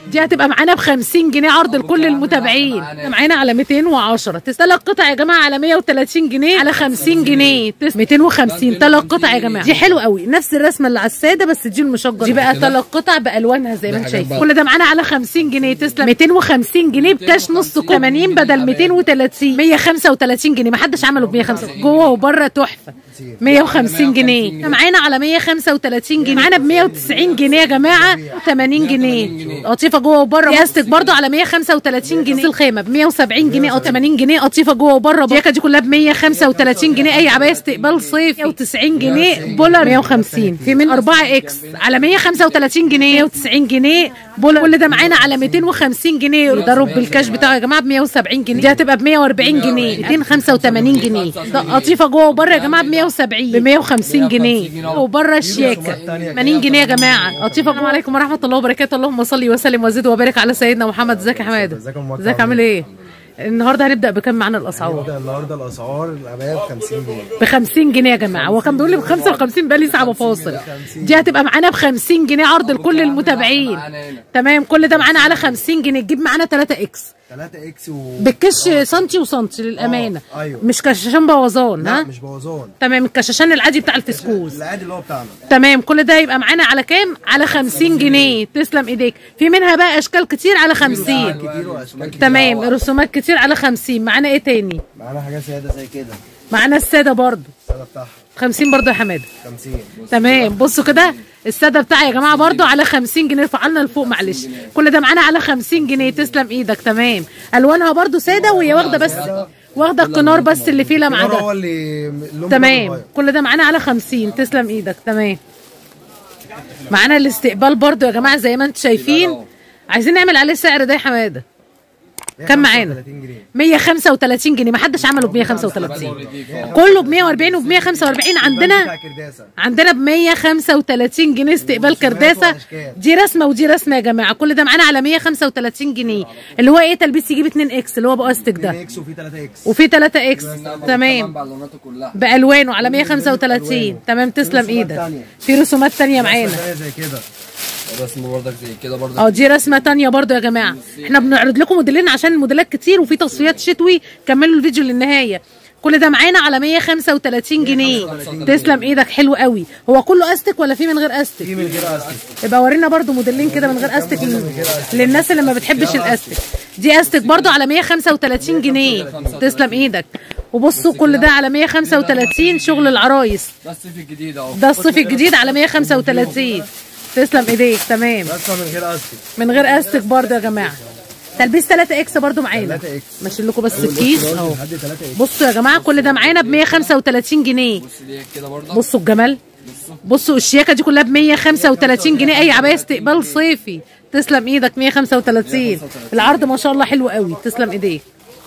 دي هتبقى معانا ب 50 جنيه عرض لكل المتابعين معانا على 210 تسالك قطع يا جماعه على 130 جنيه على 50 جنيه تس- 250 ثلاث قطع يا جماعه دي حلوه قوي نفس الرسمه اللي على الساده بس دي المشجر دي بقى ثلاث قطع بالوانها زي ما انت شايف كل ده معانا على 50 جنيه تسلم 250 جنيه بكاش نص كوب 80 بدل 230 135 جنيه ما حدش عمله ب 150 جوه وبره تحفه 150 جنيه معانا على 135 جنيه معانا ب 190 جنيه يا جماعه 80 جنيه قطيفه جوه وبره بلاستيك برضو على 135 جنيه الخيمه ب 170 جنيه او 80 جنيه قطيفه جوه وبره الجاكه دي كلها ب 135 جنيه اي عبايه استقبال صيف 190 جنيه بولر 150 في من 4 اكس على 135 جنيه 190 جنيه بولر كل ده معانا على 250 جنيه ده رب الكاش بتاعه يا جماعه ب 170 جنيه دي هتبقى ب 140 جنيه 285 جنيه ده قطيفه جوه وبره يا جماعه ب 170 ب 150 جنيه وبره الشياكه 80 جنيه يا جماعه قطيفه السلام عليكم ورحمه الله وبركاته اللهم صل وسلم وزد وبارك على سيدنا محمد ازيك يا حماده ازيك يا أم مكة؟ ازيك عامل ايه النهارده هنبدا بكام معانا الاسعار ده النهارده الاسعار العبايه ب 50 جنيه ب 50 جنيه يا جماعه هو كان بيقول لي ب 55 بقالي ساعه بفاصل دي هتبقى معانا ب 50 جنيه عرض لكل المتابعين تمام كل ده معانا على 50 جنيه تجيب معانا 3 اكس 3 اكس و بالكش سنتي وسنتي للامانه آه، أيوة. مش كشاشان بوظان لا ها مش بوظان تمام الكشاشان العادي بتاع الفسكوز العادي اللي هو بتاعنا تمام كل ده يبقى معانا على كام على 50 جنيه تسلم ايديك في منها بقى اشكال كتير على 50 كتير واشكال كتير تمام رسومات كتير على 50 معانا ايه تاني معانا حاجه ساده زي كده معانا الساده برضو الساده بتاعها 50 برضو يا حماده 50 تمام بصوا كده الساده بتاعي يا جماعه برضو على 50 جنيه فعلنا لفوق معلش كل ده معانا على 50 جنيه تسلم ايدك تمام الوانها برضو ساده وهي واخده بس واخده القنار بس اللي فيه لمعه النهار هو ده اللي اللون تمام بتاعه كل ده معانا على 50 تسلم ايدك تمام معانا الاستقبال برضو يا جماعه زي ما انتم شايفين عايزين نعمل عليه سعر ده يا حماده اتغير. كم معانا 35 جنيه 135 جنيه ما حدش عمله ب 135 كله ب 140 وب 145 عندنا بتاع كرداسه عندنا ب 135 جنيه استقبال كرداسه وأشكال. دي رسمه ودي رسمه يا جماعه كل ده معانا على 135 جنيه اللي هو ايه تلبيس يجيب 2 اكس اللي هو باستك 2 ده اكس وفي 3 اكس وفي 3 اكس تمام بالوناته كلها بالوانه على 135 تمام تسلم رسومات ايدك تانية. في رسومات تانية معانا حاجة زي كده رسم بردك زي كده برضك اه دي رسمه تانية برضو يا جماعه احنا بنعرض لكم موديلين عشان الموديلات كتير وفي تصفيات شتوي كملوا الفيديو للنهايه كل ده معانا على 135 جنيه تسلم ايدك حلو قوي هو كله استك ولا في من غير استك في من غير استك يبقى ورينا برضو موديلين كده من غير استك لل- للناس اللي ما بتحبش الاستك دي استك برضو على 135 جنيه تسلم ايدك وبصوا كل ده على 135 شغل العرايس ده الصيف الجديد اهو ده الصيف الجديد على 135 تسلم ايديك تمام بس من غير استك من غير استك برضه يا جماعه تلبيس 3 اكس برضه معانا 3 اكس ماشي لكم بس الكيس اهو لحد 3 اكس بصوا يا جماعه كل ده معانا ب 135 جنيه بص دي كده برضك بصوا الجمال بصوا الشياكه دي كلها ب 135 جنيه اي عبايه استقبال صيفي تسلم ايدك 135 العرض ما شاء الله حلو قوي تسلم ايديك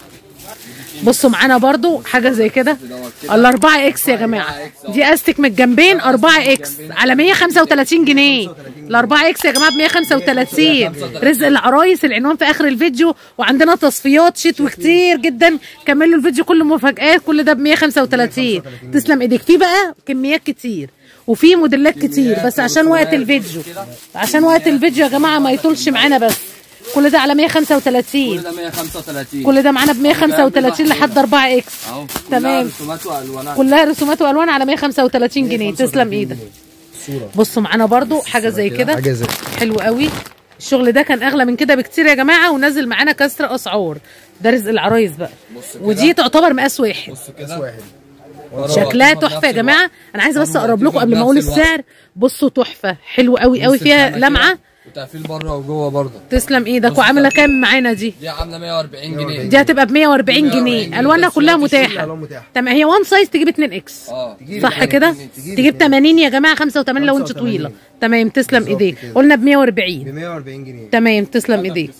بصوا معانا برضو حاجه زي كده الاربعة اكس يا جماعه دي استك من الجنبين 4 اكس على 135 جنيه الاربعة اكس يا جماعه ب 135 رزق العرايس العنوان في اخر الفيديو وعندنا تصفيات شتوي كتير جدا كملوا الفيديو كله مفاجآت كل ده ب 135 تسلم ايديك في بقى كميات كتير وفي موديلات كتير بس عشان وقت الفيديو عشان وقت الفيديو يا جماعه ما يطولش معانا بس كل ده على 135 كل ده 135 كل ده معانا ب 135 لحد 4 اكس اهو تمام. رسومات والوانات كلها رسومات والوان على 135 جنيه تسلم ايدك صوره بصوا معانا برضو حاجه زي كده حاجه زي حلو قوي الشغل ده كان اغلى من كده بكتير يا جماعه ونزل معانا كسر اسعار ده رزق العرايس بقى ودي تعتبر مقاس واحد بص بس كده واحد شكلها تحفه يا جماعه انا عايزه بس اقرب لكم قبل ما اقول السعر بصوا تحفه حلو قوي قوي فيها لمعه وتقفيل بره وجوه برضه تسلم ايدك وعامله كام معانا دي دي عامله 140 جنيه دي هتبقى ب 140 جنيه الوانها كلها متاحه الوان متاحه تمام هي وان سايز تجيب 2 اكس اه صح كده تجيب 80 يا جماعه 85 لو انت 85. طويله تمام تسلم بالظبط ايديك كده. قلنا ب ب 140 140 جنيه تمام تسلم ايديك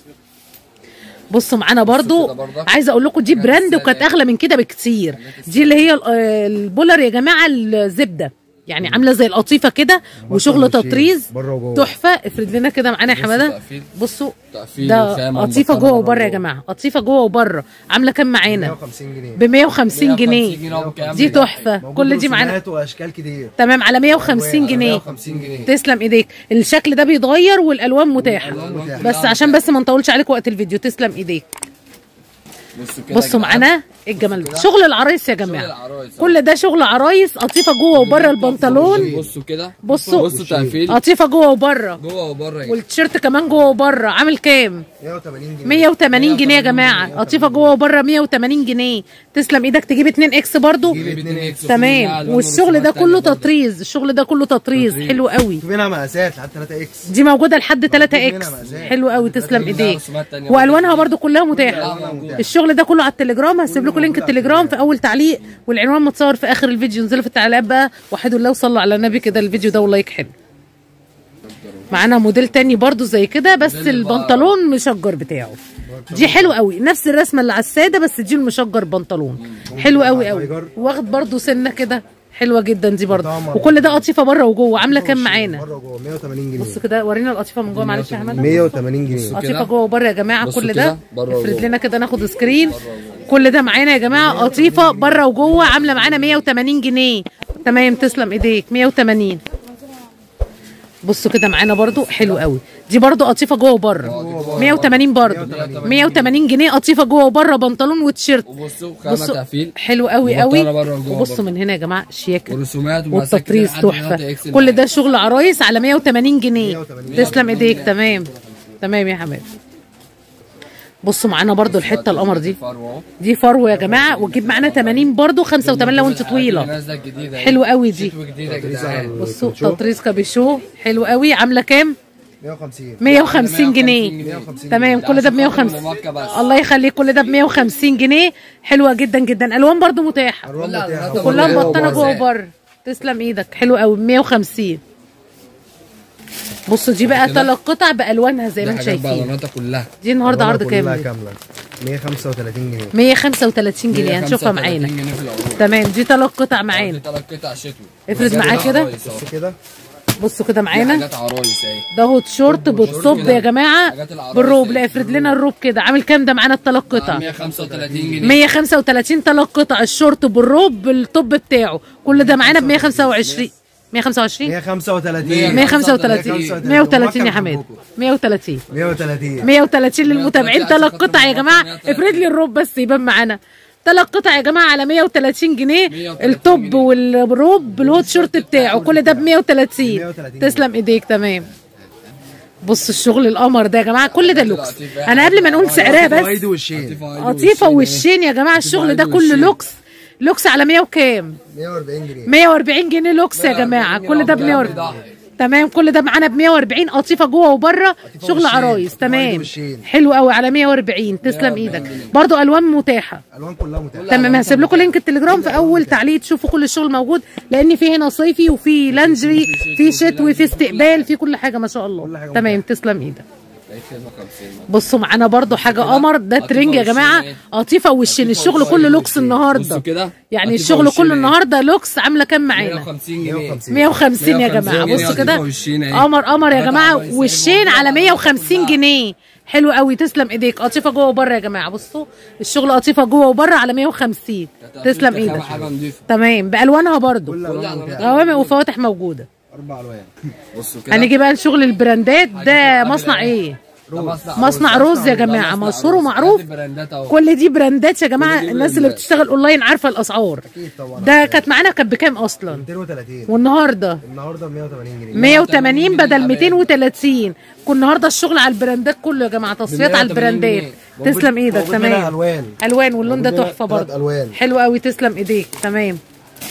بصوا معانا برضو كده برضك. عايزه اقول لكم دي براند وكانت اغلى من كده بكتير دي اللي هي ال- آه، البولر يا جماعه الزبده يعني عامله زي القطيفه كده وشغل وشين، تطريز بره وجوه. تحفه افرد لنا كده معانا يا بصوا حماده تقفيل. بصوا تقفيل ده وخامة قطيفه ومبطنة جوه بره وبره يا وجوه. جماعه قطيفه جوه وبره عامله كام معانا 150 جنيه ب 150 جنيه وبكام؟ دي تحفه موجود كل دي معانا رسومات واشكال كتير تمام على 150 جنيه 150 جنيه تسلم ايديك الشكل ده بيتغير والالوان متاحه والألوان متاحة. بس عشان بس ما نطولش عليك وقت الفيديو تسلم ايديك بصوا كده يا بصوا جدعان. معانا إيه الجمال ده شغل العرايس يا جماعه العرايس. كل ده شغل عرايس قطيفه جوه وبره البنطلون بصوا كده بصوا. بصوا تقفيل قطيفه جوه وبره جوه وبره يا جدعان. والتيشيرت كمان جوه وبره عامل كام 180 جنيه 180 جنيه يا جماعه قطيفه جوه وبره 180 جنيه تسلم ايدك تجيب 2 اكس برضو جيب اتنين إكس وفي منها تمام ألوان والشغل ده ورسومات كله تانية برضه. تطريز الشغل ده كله تطريز تطريز. حلو قوي في منها مقاسات لحد 3 اكس دي موجوده لحد 3 منها اكس مقاسات. حلو قوي تسلم منها ايديك رسومات تانية والوانها برضو كلها متاحه كلها موجودة. الشغل ده كله على التليجرام هسيب لكم لينك التليجرام في اول تعليق والعنوان متصور في اخر الفيديو انزلوا في التعليقات بقى وحدوا الله وصلوا على النبي كده الفيديو ده ولايك حلو معانا موديل تاني برضو زي كده بس موديل البنطلون مشجر بتاعه دي حلو قوي نفس الرسمه اللي على الساده بس دي المشجر بنطلون حلو قوي قوي تايجر. واخد برضو سنه كده حلوه جدا دي برضو طبعاً. وكل ده قطيفه بره وجوه عامله كام معانا بره وجوه 180 جنيه بص كده ورينا القطيفه من جوه معلش يا حماده 180 جنيه قطيفه كده. جوه وبره يا جماعه بصوا كل كده، ده بره افرد وجوه. لنا كده ناخد سكرين كل ده معانا يا جماعه قطيفه بره وجوه عامله معانا 180 جنيه تمام تسلم ايديك 180 بصوا كده معانا برضو حلو قوي دي برضو قطيفه جوه وبره 180 برضو 180 جنيه قطيفه جوه وبره بنطلون وتيشيرت وبصوا خامة بصوا تقفيل حلو قوي وبطانة قوي بره وجوه وبصوا برضو. من هنا يا جماعه شياكه ورسومات ومقاسات كتير والتطريز لحد من تحفه 3 إكس كل ده شغل عرايس على 180 جنيه 180 تسلم ايديك تمام تمام يا حماد بصوا معانا برضو الحته القمر دي فرو دي فروه يا جماعه وتجيب معانا 80 برضو 85 لو انت طويله نازله جديده حلو قوي دي شتوي جديده يا جدعان بصوا تطريز كابيشو حلو قوي عامله كام 150 150 جنيه 150 تمام كل ده ب 150 ماركة بس. الله يخليك كل ده ب 150 جنيه حلوه جدا جدا الوان برضو متاحه الوان لا، متاحه لا، كلها جوه مبطنه جوه وبره. وبره تسلم ايدك حلو قوي ب 150 بصوا دي بقى كده. ثلاث قطع بالوانها زي ما دي انتم حاجات شايفين بالوناتها كلها دي النهارده عرض كلها كام دي؟ كامله 135 جنيه 135 جنيه هنشوفها 135 معانا جنيه في العروض تمام دي ثلاث قطع دي معانا تلات قطع شتوي افرد وحاجات معاه كده. عرايس أهو. بص كده بصوا كده دي معانا حاجات عرايس اهي ده هو تيشيرت بالطب كده. يا جماعه حاجات العرايس بالروب دي. لا افرد لنا الروب كده عامل كام ده معانا الثلاث قطع 135 جنيه 135 ثلاث قطع الشورت بالروب بالطب بتاعه كل ده معانا ب 125 125 135 135 130 يا حماد 130 130 130 للمتابعين ثلاث قطع يا جماعه افرد لي الروب بس يبان معانا ثلاث قطع يا جماعه على 130 جنيه 130 التوب جنيه. والروب بالهوت شورت بتاعه كل ده ب 130 130 تسلم ايديك تمام بص الشغل القمر ده يا جماعه كل ده لوكس انا قبل ما نقول سعرها فوايد بس والشين قطيفه والشين يا جماعه الشغل ده كله والشين. لوكس لوكس على 100 وكام 140 جنيه 140 جنيه لوكس يا جماعه كل ده ب 140 تمام كل ده معانا ب 140 قطيفه جوه وبره شغل والشين. عرايس فوايد تمام والشين. حلو قوي على 140 تسلم ايدك برضو الوان متاحه الوان كلها متاحه تمام هسيب لكم لينك التليجرام في اول تعليق تشوفوا كل الشغل موجود لان في هنا صيفي وفي لانجري في شتوي في استقبال في كل حاجه ما شاء كل الله حاجة تمام تسلم ايدك لقيت كده 50 بصوا معانا برضو حاجه قمر ده قطيفة ترنج يا والشين جماعه ايه؟ قطيفه والشين الشغل كله لوكس النهارده بصوا كده يعني قطيفة الشغل والشين كله ايه؟ النهارده لوكس عامله كام معانا 150 جنيه 150. 150 يا جماعه 150 بصوا جنيه كده قطيفة والشين اهي. قمر قمر يا حاجات جماعه عرايس اهي والشين موجودة على على 150 كلها. جنيه حلو قوي تسلم ايديك قطيفه جوه وبره يا جماعه بصوا الشغل قطيفه جوه وبره على 150 تسلم ايدك حاجه نضيفه تمام بالوانها برضو كل الوان متاحه غوامق وفواتح موجوده اربع الوان بصوا كده هنيجي بقى لشغل البراندات ده مصنع ايه ده مصنع مصنع روز يا جماعه مصنع مشهور روز. ومعروف ادي براندات اهو كل دي براندات يا جماعه كل دي الناس اللي براندات. بتشتغل اونلاين عارفه الاسعار اكيد طبعا ده كانت معانا كانت بكام اصلا 230 والنهارده النهارده ب 180 جنيه 180 بدل جنيه 230 كل النهارده الشغل على البراندات كله يا جماعه تصفيات على 180 البراندات جنيه. تسلم ايدك موجود منها تمام الوان الوان واللون ده موجود منها تحفه تلات برضه ألوان. حلو قوي تسلم ايديك تمام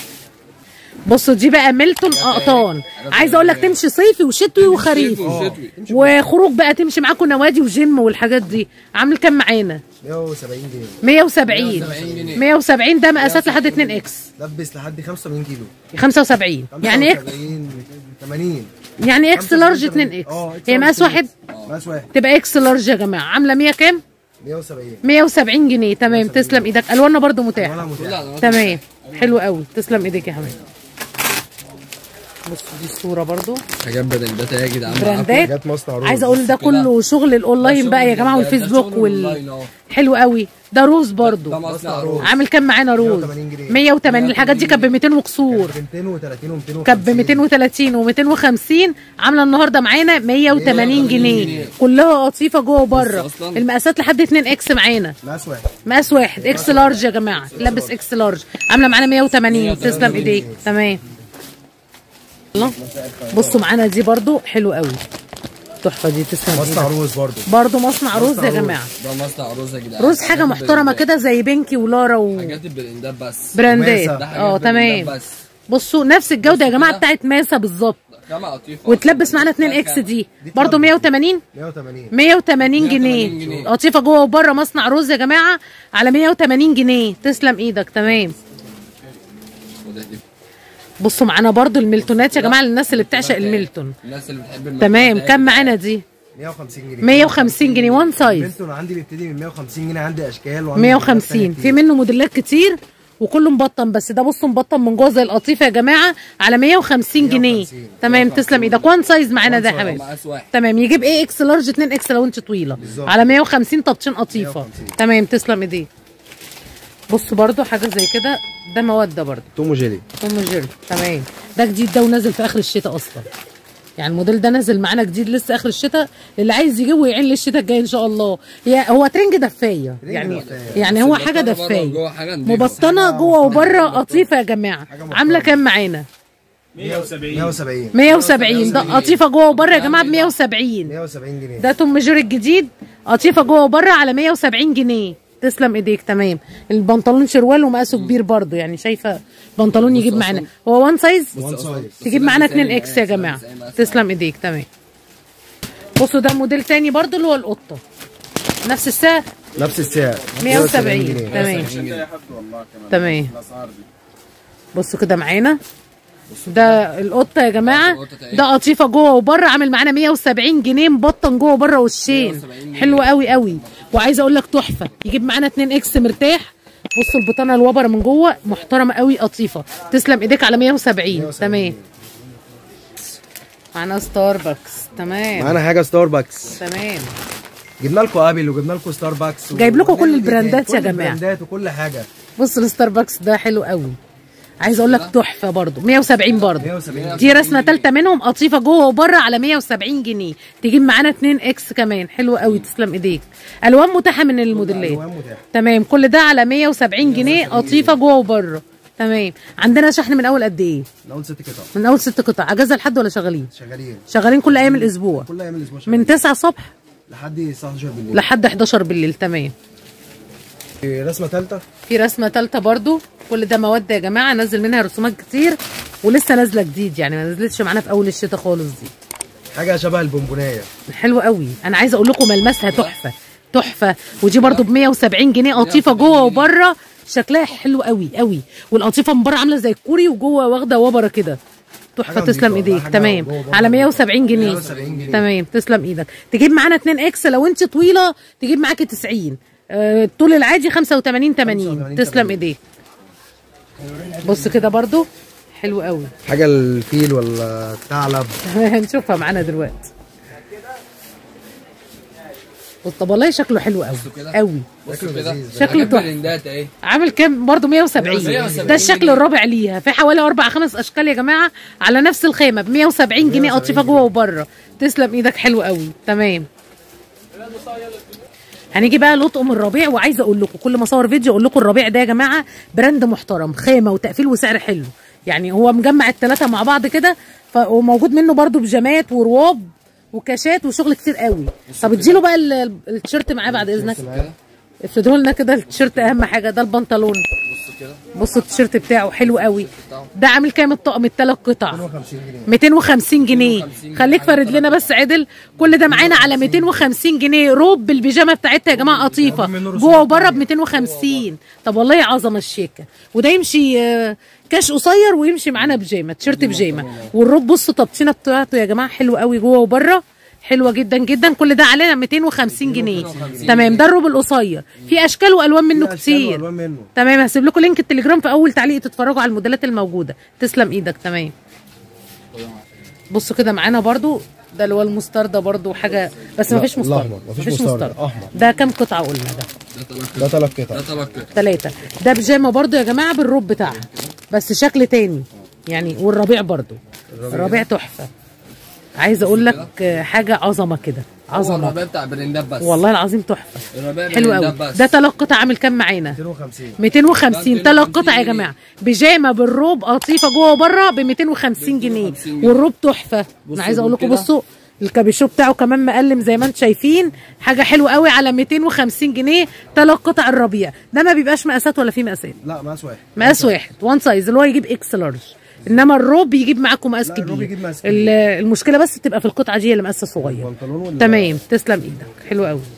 بصوا دي بقى ميلتون قطان عايزه اقول لك تمشي صيفي وشتوي وخريفي وشتوي. وخروج بقى تمشي معاكم نوادي وجيم والحاجات دي عامل كام معانا 170 جنيه 170 170 جنيه. 170 ده مقاسات لحد 2 اكس لبس لحد 85 كيلو 75 يعني اكس 75 80 يعني اكس لارج 2 اكس اه، اكس هي لارج مقاس 2 واحد مقاس واحد تبقى اكس لارج يا جماعه عامله 100 كام 170 170 جنيه تمام تسلم ايدك الواننا برضو ولا متاحه متاح تمام حلو قوي تسلم ايدك يا حبيبي بصوا دي الصوره برضو حاجات براندات اهي يا جدعان براندات حاجات مصنع روز عايزه اقول ده كله شغل الاونلاين بقى يا جماعه والفيسبوك وال حلو قوي ده روز برضو ده مصنع روز عامل كام معانا روز 180 جنيه. 180 الحاجات دي كانت ب 200 وكسور 230 و250 كانت ب 230 و250 عامله النهارده معانا 180 جنيه كلها قطيفه جوه وبره بص أصلاً. المقاسات لحد 2 اكس معانا مقاس واحد مقاس واحد اكس لارج يا جماعه لابس اكس لارج عامله معانا 180 تسلم ايديك تمام الله بصوا معانا دي برضو حلو قوي تحفه دي تسلم مصنع ايدك روز برضو برضو مصنع روز يا روز. جماعه ده مصنع روز يا جدعان روز حاجه حاجات محترمه براندات. كده زي بنكي ولارا و حاجات البراندات بس براندات وماسة. ده حاجات اه براندات تمام بس بصوا نفس الجوده يا جماعه كده. بتاعت ماسه بالظبط خامة قطيفة وتلبس معانا 2 اكس دي برضو 180 180 180 جنيه جنيه. قطيفه جوه وبره مصنع روز يا جماعه على 180 جنيه تسلم ايدك تمام وده دي. بصوا معانا برضو الميلتونات يا جماعه للناس اللي بتعشق الميلتون الناس اللي بتحب تمام الماركات كم اهي. معانا دي 150 جنيه 150 جنيه وان سايز بنتون عندي بيبتدي من 150 جنيه عندي اشكال وعندي 150 في منه موديلات كتير وكله مبطن بس ده بصوا مبطن من جوه زي القطيفه يا جماعه على 150 جنيه 150. تمام تسلم ايدك وان سايز معانا ده يا حبايبي مقاس واحد تمام يجيب ايه اكس لارج 2 اكس لو انت طويله بالظبط. على 150 طبطين قطيفه 150. تمام تسلم ايديك بصوا برضو حاجه زي كده ده موده برضو توم وجيلي توم جيري تمام ده جديد ده ونازل في اخر الشتاء اصلا يعني الموديل ده نازل معانا جديد لسه اخر الشتاء اللي عايز يجيبه ويعين للشتاء الجاي ان شاء الله هي هو ترنج دفايه يعني دفاية. يعني هو بس حاجه مبطنة بره دفايه وجوه حاجة نضيفة. مبطنه حاجة جوه محترمة. وبره قطيفه يا جماعه محترمة. عامله كام معانا 170 170 ده قطيفه جوه وبره يا جماعه ب 170 170 جنيه ده توم جيري الجديد قطيفه جوه وبره على 170 جنيه تسلم ايديك تمام البنطلون شروال ومقاسه كبير برضو يعني شايفه بنطلون يجيب معانا هو وان سايز وان سايز تجيب معانا 2 اكس يا جماعه تسلم ايديك تمام بصوا ده موديل تاني برضو اللي هو القطه نفس السعر نفس السعر 170 جنيه. تمام تمام بصوا كده معانا ده القطه يا جماعه ده قطيفه جوه وبره عامل معانا 170 جنيه مبطن جوه وبره وشين 170 جنيه. حلو قوي قوي وعايزه اقول لك تحفه يجيب معانا 2 اكس مرتاح بصوا البطانه الوبره من جوه محترمه قوي قطيفه تسلم ايديك على 170 170 تمام معانا ستاربكس تمام معانا حاجه ستاربكس تمام جبنا لكم ابل وجبنا لكم ستاربكس جايب لكم كل وكل البراندات يا كل جماعة. البراندات وكل حاجه بص الستاربكس ده حلو قوي عايزه اقول لك تحفه برضو 170 برضو 170 دي رسمه ثالثه منهم قطيفه جوه وبره على 170 جنيه تجيب معانا 2 اكس كمان حلو قوي تسلم ايديك الوان متاحه من الموديلات ألوان متاحة. تمام كل ده على 170 جنيه قطيفه جوه وبره تمام عندنا شحن من اول قد ايه من اول ست قطع من اول ست قطع اجازه لحد ولا شغالين شغالين شغالين كل ايام الاسبوع كل ايام الاسبوع شغالين من 9 الصبح لحد الساعه 11 بالليل لحد 11 بالليل تمام رسمه ثالثه في رسمه ثالثه برضو كل ده مواد يا جماعه نزل منها رسومات كتير ولسه نازله جديد يعني ما نزلتش معانا في اول الشتاء خالص دي حاجه شبه البونبونايه حلوه قوي انا عايزه اقول لكم ملمسها تحفه تحفه ودي برضو ب 170 جنيه قطيفه جوه وبره شكلها حلو قوي قوي والقطيفه من بره عامله زي الكوري وجوه واخده وبره كده تحفه حاجة تسلم نضيفة، ايديك حاجة تمام جوه وبره. على 170 جنيه 170 جنيه. تمام تسلم ايدك تجيب معانا 2 اكس لو انت طويله تجيب معاكي 90 آه، الطول العادي 85 80 85 تسلم 80. ايديك بص كده برضو حلو قوي حاجه الفيل ولا الثعلب هنشوفها معانا دلوقتي بص طب والله شكله حلو قوي كده. قوي بصوا كده لذيذ. شكله حاجات تحفة. براندات اهي عامل كام برضه 170 170 ده الشكل الرابع ليها في حوالي اربع خمس اشكال يا جماعه على نفس الخامه ب 170 جنيه 170 قطيفه جوه وبره تسلم ايدك حلو قوي تمام هنيجي بقى لطقم الربيع وعايزه اقول لكم كل ما اصور فيديو اقول لكم الربيع ده يا جماعه براند محترم خامه وتقفيل وسعر حلو يعني هو مجمع الثلاثه مع بعض كده ف- وموجود منه برضو بيجامات ورواب وكاشات وشغل كتير قوي طب اديله بقى ال- ال- التيشيرت معاه بعد اذنك افردوا لنا كده التيشيرت اهم حاجه ده البنطلون بصوا كده بصوا التيشيرت بتاعه حلو قوي ده عامل كام الطقم الثلاث قطع 250 جنيه 250 جنيه 250 خليك فرد لنا بس عدل كل ده معانا على 250 جنيه روب بالبيجامه بتاعتها يا جماعه قطيفه منه رسومات جوه وبره ب تانية. 250 طب والله عظمه الشيكه وده يمشي آه، كاش قصير ويمشي معانا بيجامه تيشيرت بيجامه والروب بصوا طبطينه بتاعته يا جماعه حلو قوي جوه وبره حلوه جدا جدا كل ده علينا 250 جنيه تمام ده الروب القصير في اشكال والوان منه في أشكال كتير وألوان منه تمام هسيب لكم لينك التليجرام في اول تعليق تتفرجوا على الموديلات الموجوده تسلم ايدك تمام بصوا كده معانا برضو ده اللي هو المستردة برضو حاجه بس لا، مفيش مستردة الأحمر، مفيش مستردة، أحمر. ده كام قطعه قلنا ده ده طلق ده ثلاث ده قطع طلق كده ثلاثة ده بيجامة برضو يا جماعة بالروب بتاعها بس شكل تاني يعني والربيع برضو الربيع تحفة عايزة اقول لك آه، حاجة عظمة كده هو عظمة الرباية بتاع برندات بس والله العظيم تحفة الرباية حلو برندات قوي بس ده ثلاث قطع عامل كام معانا 250 250 ده ثلاث 250 قطع يا جنيه. جماعه بيجامه بالروب قطيفه جوه وبره ب 250 جنيه 250 جنيه. والروب تحفه بصوا انا عايزه اقول لكم كده. بصوا الكابيشو بتاعه كمان مقلم زي ما انتم شايفين حاجه حلوه قوي على 250 جنيه ثلاث قطع الربيع ده ما بيبقاش مقاسات ولا فيه مقاسات لا مقاس واحد مقاس واحد وان سايز اللي هو يجيب اكس لارج انما الروب يجيب معاكم مقاس لا، كبير الروب يجيب مقاس ال- المشكله بس تبقى في القطعه دي اللي مقاسها صغير البنطلون ولا تمام تسلم ايدك حلو قوي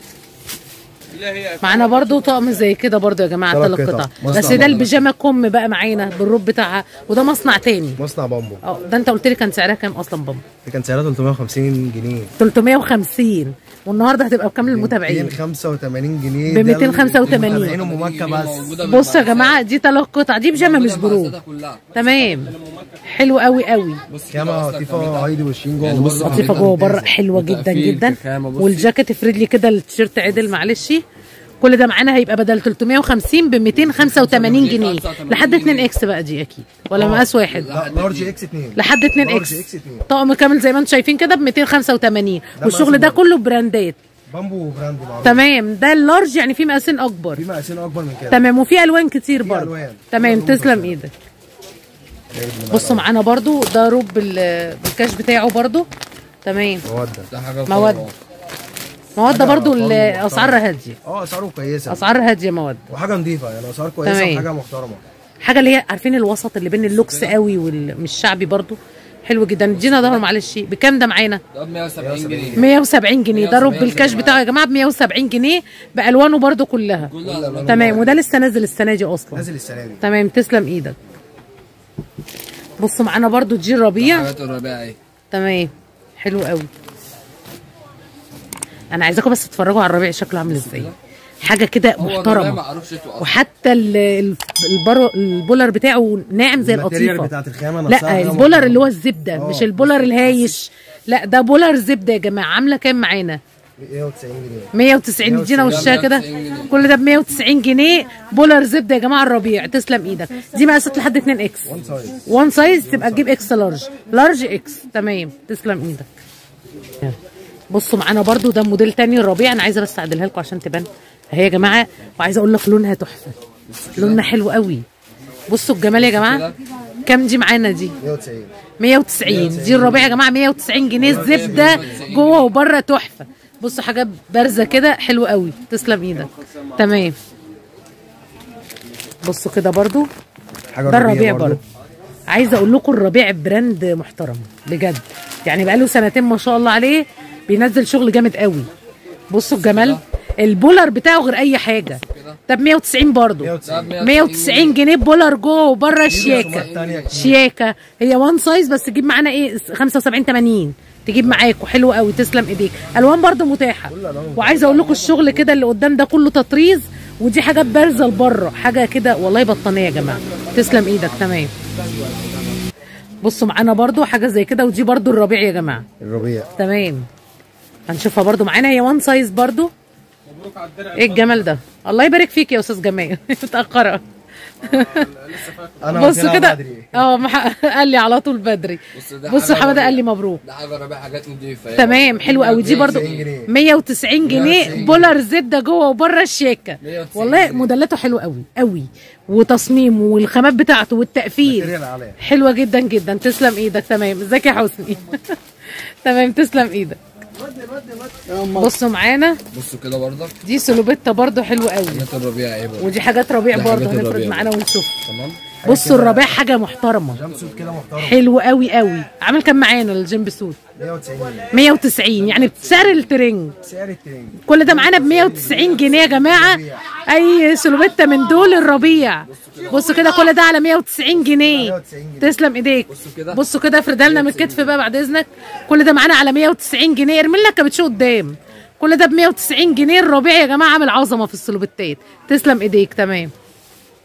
معانا برضو طقم زي كده برضو يا جماعه تلات ثلاث قطع. قطع مصنع بس ده بامبو. البيجامه كم بقى معانا بالروب بتاعها وده مصنع تاني مصنع بامبو اه ده انت قلت لي كان سعرها كام اصلا بابا دي كان سعرها 350 جنيه 350 والنهارده هتبقى بكام للمتابعين 285 جنيه ب 285. متابعين ومكة بس موجودة بصوا يا بالمقاسات. جماعه دي ثلاث قطع دي بيجامه مش موجودة بروب بمقاساتها كلها تمام حلو قوي قوي بص كده كاميرا أصلاً لطيفة كمان ده. هايدي وشين جوه يعني بص بص لطيفه جوه بره حلوه جدا وتقفيل جدا كخامة، بصي. والجاكيت افرد لي كده التيشيرت عدل معلش كل ده معانا هيبقى بدل 350 ب 285 جنيه لحد 2 اكس بقى دي اكيد ولا مقاس واحد لا لارج اكس 2 لحد 2 لارج اكس اكس 2 طقم كامل زي ما انتم شايفين كده ب 285 والشغل مقاس ده برضه. كله براندات بامبو براند معروف تمام ده اللارج يعني في مقاسين اكبر في مقاسين اكبر من كده تمام وفي الوان كتير في برضه ألوان. تمام في ألوان تسلم مختلفة. ايدك بصوا معانا برضو ده روب بال- بالكاش بتاعه برضو تمام مودة ده حاجة مواد. طبعا. مواد حاجة برضو برضو ال- محترمة. اسعارها هاديه اه اسعاره كويسة اسعار هاديه مواد وحاجة نظيفة يعني اسعار كويسة تمام. وحاجة محترمة حاجه اللي هي عارفين الوسط اللي بين اللوكس قوي والمش شعبي برضو حلو جدا ادينا ظهر معلش بكام ده معانا ده ب 170 جنيه 170 جنيه ده روب 170 بالكاش جنيه. بتاعه يا جماعه ب 170 جنيه بالوانه برضو كلها كلها ألوان تمام وده لسه نازل السنه دي اصلا نازل السنة دي تمام تسلم ايدك بصوا معانا برضو جيل ربيع حاجات الربيع اهي تمام حلو قوي انا عايزاكم بس تتفرجوا على الربيع شكله عامل ازاي حاجه كده هو الربيع محترمه معروف شتوي اصلا وحتى ال- ال- البرو البولر بتاعه ناعم زي الماتيريال القطيفه بتاعت الخامة نفسها لا حاجة البولر محترمة. اللي هو الزبده آه. مش البولر الهايش لا ده بولر زبده يا جماعه عامله كام معانا 190 جنيه 190 ادينا وشها كده 190 جنيه. كل ده ب 190 جنيه بولر زبده يا جماعه الربيع تسلم ايدك دي مقاسات لحد 2 اكس وان سايز وان سايز تبقى تجيب اكس لارج لارج اكس تمام تسلم ايدك بصوا معانا برضو ده موديل تاني الربيع انا عايزه بس اعدلها لكم عشان تبان اهي يا جماعه وعايزه اقول لك لونها تحفه لونها حلو قوي بصوا الجمال يا جماعه كام دي معانا دي 190 190 دي الربيع يا جماعه 190 جنيه الزبده جوه وبره تحفه بصوا حاجات بارزه كده حلو قوي تسلم ايدك تمام بصوا كده برضو حاجة ده الربيع برضه عايزه اقول لكم الربيع براند محترم بجد يعني بقاله سنتين ما شاء الله عليه بينزل شغل جامد قوي بصوا الجمال البولر بتاعه غير اي حاجه ده ب 190 برضه 190 190 جنيه بولر جوه وبره رسومات شياكه تانية كتير. شياكه هي وان سايز بس تجيب معانا ايه 75 80 تجيب معاكوا حلو قوي تسلم ايديك الوان برضه متاحه وعايزه اقول لكم الشغل كده اللي قدام ده كله تطريز ودي حاجات بارزه لبره حاجه كده والله بطانيه يا جماعه تسلم ايدك تمام بصوا معانا برضو حاجه زي كده ودي برضو الربيع يا جماعه الربيع تمام هنشوفها برضو معانا هي وان سايز برضو ايه الجمال ده الله يبارك فيك يا استاذ جمال متاخره انا بصوا واكلها كده بدري. اه مح- قال لي على طول بدري بص ده بصوا حاجة حماده ربيع. قال لي مبروك ده حاجه ربيع حاجات نضيفه تمام حلو قوي دي برضو 190 جنيه. 190 جنيه 190 بولر زبده جوه وبره الشيكه 190 والله جنيه. موديلاته حلوه قوي قوي وتصميمه والخامات بتاعته والتقفيل ماتيريال عالية. حلوه جدا جدا تسلم ايدك تمام ازيك يا حسني تمام تسلم ايدك بصوا معانا بصوا كده برضك دي سلوبيتا برضو حلوه قوي حاجات الربيع ايه برضه ودي حاجات ربيع دي برضو حاجات هنفرد الربيع. معانا ونشوف تمام بصوا الربيع حاجه محترمه جامب سوت كده محترم حلو قوي قوي عامل كام معانا الجيمب سوت 190 جنيه 190 يعني بسعر الترنج سعر الترنج كل ده معانا ب 190 جنيه يا جماعه اي سلوبيتا من دول الربيع بصوا كده كل ده على 190 جنيه 190 جنيه. تسلم ايديك بصوا كده. بصوا كده افردها لنا من الكتف بقى بعد اذنك كل ده معانا على 190 جنيه ارمي لنا كابتشو قدام كل ده ب 190 جنيه الربيع يا جماعه عامل عظمه في السلوبيتات تسلم ايديك تمام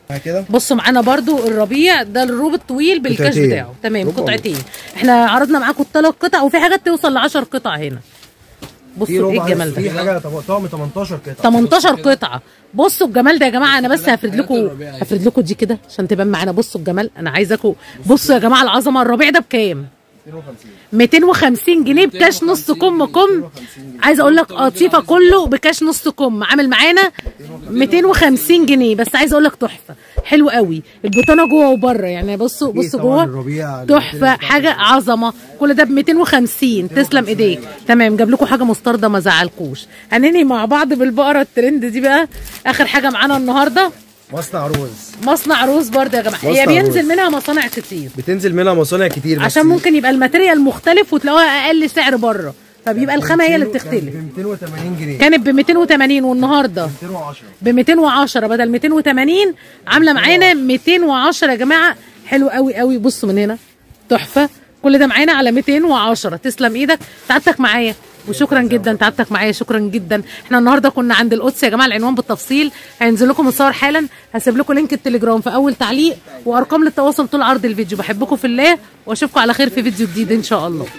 كده بصوا معانا برضو الربيع ده الروب الطويل بالكاش قطعتين. بتاعه تمام ربع قطعتين احنا عرضنا معاكم الثلاث قطع وفي حاجات توصل ل 10 قطع هنا في بصوا ايه ربع الجمال ده في حاجه طب- طقم 18 قطعه 18 قطعه بصوا الجمال ده يا جماعه انا بس هفرد لكم الربيع. هفرد لكم دي كده عشان تبان معانا بصوا الجمال انا عايزاكم بصوا يا جماعه العظمه الربيع ده بكام 250 جنيه بكاش نص كم كم عايزه اقول لك قطيفه كله بكاش نص كم عامل معانا 250 جنيه بس عايزه اقول لك تحفه حلو قوي البطانه جوه وبره يعني بصوا في بصوا طبعاً جوه الربيع تحفه حاجه عظمه كل ده ب 250 تسلم ايديك تمام جاب لكم حاجه مستردة ما زعلكوش هننهي مع بعض بالبقره الترند دي بقى اخر حاجه معانا النهارده مصنع روز مصنع روز برضه يا جماعه هي مصنع بينزل روز. منها مصانع كتير بتنزل منها مصانع كتير بس عشان ممكن يبقى الماتيريال مختلف وتلاقوها اقل سعر بره فبيبقى الخامه هي اللي بتختلف ب 280 جنيه كانت ب 280 والنهارده 210 ب 210 بدل 280 عامله معانا 210 يا جماعه حلو قوي قوي بصوا من هنا تحفه كل ده معانا على 210 تسلم ايدك تعبتك معايا وشكرا جدا تعبتك معايا شكرا جدا احنا النهارده كنا عند القدس يا جماعه العنوان بالتفصيل هينزل لكم الصور حالا هسيب لكم لينك التليجرام في اول تعليق وارقام للتواصل طول عرض الفيديو بحبكم في الله واشوفكم على خير في فيديو جديد ان شاء الله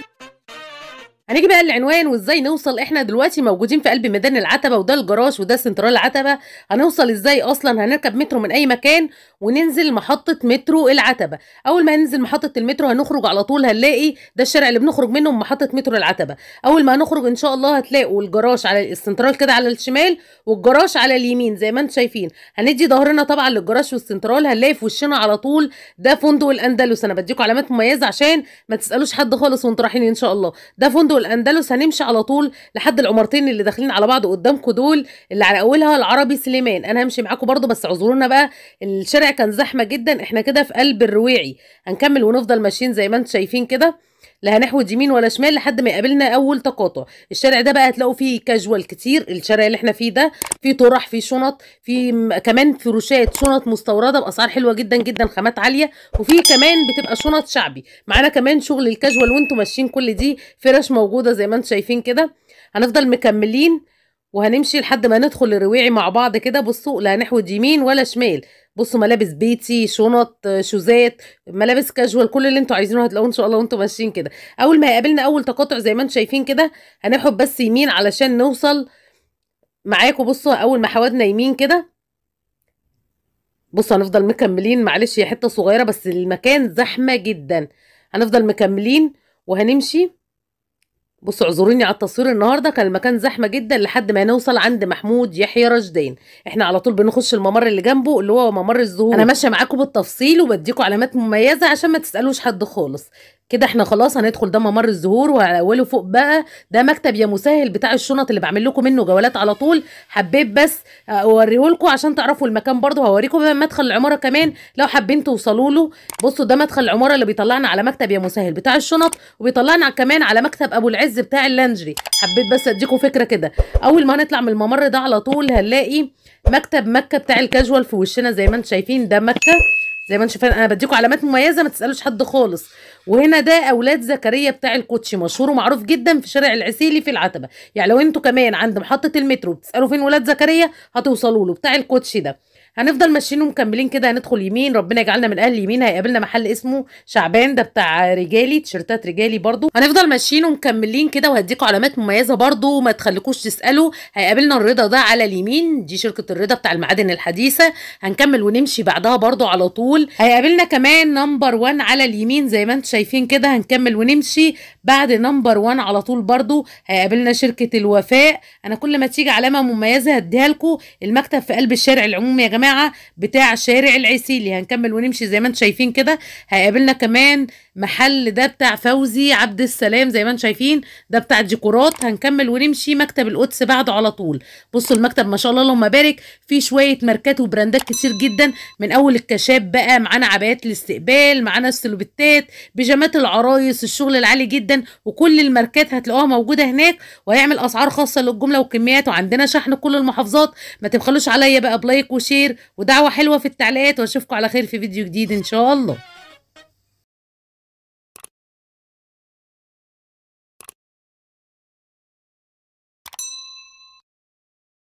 هنيجي بقى العنوان وازاي نوصل احنا دلوقتي موجودين في قلب ميدان العتبه وده الجراج وده سنترال العتبه هنوصل ازاي اصلا هنركب مترو من اي مكان وننزل محطه مترو العتبه اول ما هننزل محطه المترو هنخرج على طول هنلاقي ده الشارع اللي بنخرج منه من محطه مترو العتبه اول ما هنخرج ان شاء الله هتلاقوا الجراج على السنترال كده على الشمال والجراج على اليمين زي ما انتم شايفين هندي ظهرنا طبعا للجراج والسنترال هنلاقي في وشنا على طول ده فندق الاندلس انا بديكم علامات مميزه عشان ما تسالوش حد خالص وانتوا رايحين ان شاء الله ده فندق الاندلس هنمشي على طول لحد العمارتين اللي داخلين على بعض قدامكم دول اللي على اولها العربي سليمان انا همشي معاكم برضو بس اعذرونا بقى الشارع كان زحمه جدا احنا كده في قلب الرويعي هنكمل ونفضل ماشيين زي ما انتم شايفين كده لا هنحود يمين ولا شمال لحد ما يقابلنا اول تقاطع الشارع ده بقى هتلاقوا فيه كاجوال كتير الشارع اللي احنا فيه ده فيه طرح فيه شنط فيه م- كمان فروشات شنط مستورده باسعار حلوه جدا جدا خامات عاليه وفيه كمان بتبقى شنط شعبي معانا كمان شغل الكاجوال وانتم ماشيين كل دي فرش موجوده زي ما انتم شايفين كده هنفضل مكملين وهنمشي لحد ما ندخل الرواعي مع بعض كده بصوا لا هنحود يمين ولا شمال بصوا ملابس بيتي شنط آه، شوزات ملابس كاجوال كل اللي انتوا عايزينه هتلاقوه ان شاء الله وانتوا ماشيين كده اول ما يقابلنا اول تقاطع زي ما انتم شايفين كده هنحود بس يمين علشان نوصل معاكم بصوا اول ما حودنا يمين كده بصوا هنفضل مكملين معلش هي حته صغيره بس المكان زحمه جدا هنفضل مكملين وهنمشي بصوا اعذروني على التصوير النهارده كان المكان زحمه جدا لحد ما نوصل عند محمود يحيى رشدين احنا على طول بنخش الممر اللي جنبه اللي هو ممر الزهور انا ماشيه معاكم بالتفصيل وبديكم علامات مميزه عشان ما تسالوش حد خالص كده احنا خلاص هندخل ده ممر الزهور وعلى اوله فوق بقى ده مكتب يا مسهل بتاع الشنط اللي بعمل لكم منه جولات على طول حبيت بس اوريه لكم عشان تعرفوا المكان برضه هوريكم بقى مدخل العماره كمان لو حابين توصلوا له بصوا ده مدخل العماره اللي بيطلعنا على مكتب يا مسهل بتاع الشنط وبيطلعنا كمان على مكتب ابو العز بتاع اللانجري حبيت بس اديكم فكره كده اول ما هنطلع من الممر ده على طول هنلاقي مكتب مكه بتاع الكاجوال في وشنا زي ما انتم شايفين ده مكه زي ما انتم شايفين انا بديكم علامات مميزه ما تسالوش حد خالص وهنا ده اولاد زكريا بتاع الكوتشي مشهور ومعروف جدا في شارع العسيلي في العتبه يعني لو انتوا كمان عند محطه المترو بتسالوا فين ولاد زكريا هتوصلوا له بتاع الكوتشي ده هنفضل ماشيين ومكملين كده هندخل يمين ربنا يجعلنا من اهل اليمين هيقابلنا محل اسمه شعبان ده بتاع رجالي تيشيرتات رجالي برضو هنفضل ماشيين ومكملين كده وهديكم علامات مميزه برضو ما تخليكوش تسالوا هيقابلنا الرضا ده على اليمين دي شركه الرضا بتاع المعادن الحديثه هنكمل ونمشي بعدها برضو على طول هيقابلنا كمان نمبر 1 على اليمين زي ما انتم شايفين كده هنكمل ونمشي بعد نمبر 1 على طول برضو هيقابلنا شركه الوفاء انا كل ما تيجي علامه مميزه هديها لكم المكتب في قلب الشارع العمومي يا جماعه بتاع شارع العسيلي هنكمل ونمشي زي ما انتم شايفين كده هيقابلنا كمان محل ده بتاع فوزي عبد السلام زي ما انتم شايفين ده بتاع الديكورات هنكمل ونمشي مكتب القدس بعده على طول بصوا المكتب ما شاء الله اللهم بارك فيه شويه ماركات وبراندات كتير جدا من اول الكشاف بقى معانا عبايات الاستقبال معانا السلوبتات بيجامات العرايس الشغل العالي جدا وكل الماركات هتلاقوها موجوده هناك وهيعمل اسعار خاصه للجمله والكميات وعندنا شحن كل المحافظات ما تبخلوش عليا بقى بلايك وشير ودعوه حلوه في التعليقات واشوفكم على خير في فيديو جديد ان شاء الله